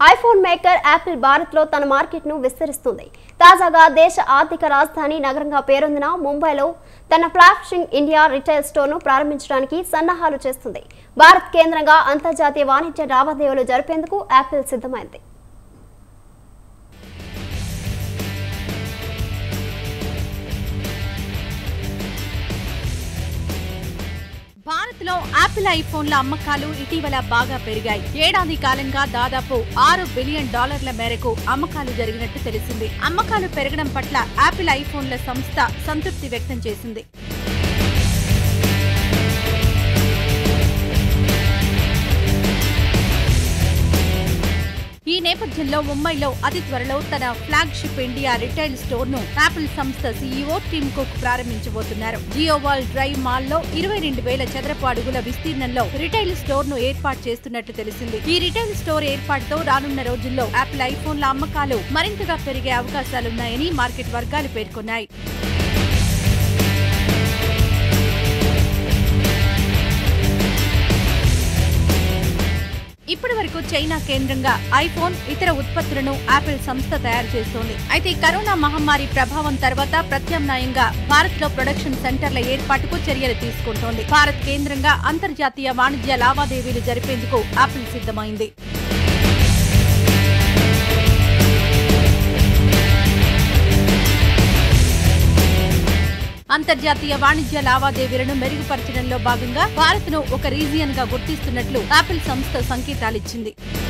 iPhone maker Apple భారత్లో తన మార్కెట్ను విస్తరిస్తుంది తాజాగా దేశ ఆర్థిక రాజధాని నగరంగా పేరొందిన ముంబైలో తన ఫ్లాషింగ్ ఇండియా రిటైల్ స్టోర్ను ప్రారంభించడానికి సన్నాహాలు చేస్తుంది భారత్ కేంద్రంగా అంతర్జాతీయ వాణిజ్య లావాదేవీలు జరిపేందుకు యాపిల్ సిద్ధమైంది భారత్లో యాపిల్ ఐఫోన్ల అమ్మకాలు ఇటీవల బాగా పెరిగాయి ఏడాది కాలంగా దాదాపు ఆరు బిలియన్ డాలర్ల మేరకు అమ్మకాలు జరిగినట్టు తెలిసింది అమ్మకాలు పెరగడం పట్ల యాపిల్ ఐఫోన్ల సంస్థ సంతృప్తి వ్యక్తం చేసింది ఈ నేపథ్యంలో ముంబైలో అతి త్వరలో తన ఫ్లాగ్షిప్ ఇండియా రిటైల్ స్టోర్ ను యాపిల్ సంస్థ సీఈఓ టిమ్ కుక్ ప్రారంభించబోతున్నారు జియోవాల్ డ్రైవ్ మాల్ లో ఇరవై రెండు వేల చదరపు అడుగుల విస్తీర్ణంలో రిటైల్ స్టోర్ ను ఏర్పాటు చేస్తున్నట్టు తెలిసింది ఈ రిటైల్ స్టోర్ ఏర్పాటుతో రానున్న రోజుల్లో యాపిల్ ఐఫోన్ల అమ్మకాలు మరింతగా పెరిగే అవకాశాలున్నాయని మార్కెట్ వర్గాలు పేర్కొన్నాయి ఇప్పటి వరకు చైనా కేంద్రంగా ఐఫోన్ ఇతర ఉత్పత్తులను యాపిల్ సంస్థ తయారు చేస్తోంది అయితే కరోనా మహమ్మారి ప్రభావం తర్వాత ప్రత్యామ్నాయంగా భారత్ లో ప్రొడక్షన్ సెంటర్ల ఏర్పాటుకు చర్యలు తీసుకుంటోంది భారత్ కేంద్రంగా అంతర్జాతీయ వాణిజ్య లావాదేవీలు జరిపేందుకు యాపిల్ సిద్ధమైంది అంతర్జాతీయ వాణిజ్య లావాదేవీలను మెరుగుపరచడంలో భాగంగా భారత్ ను ఒక రీజియన్ గా గుర్తిస్తున్నట్లు యాపిల్ సంస్థ సంకేతాలిచ్చింది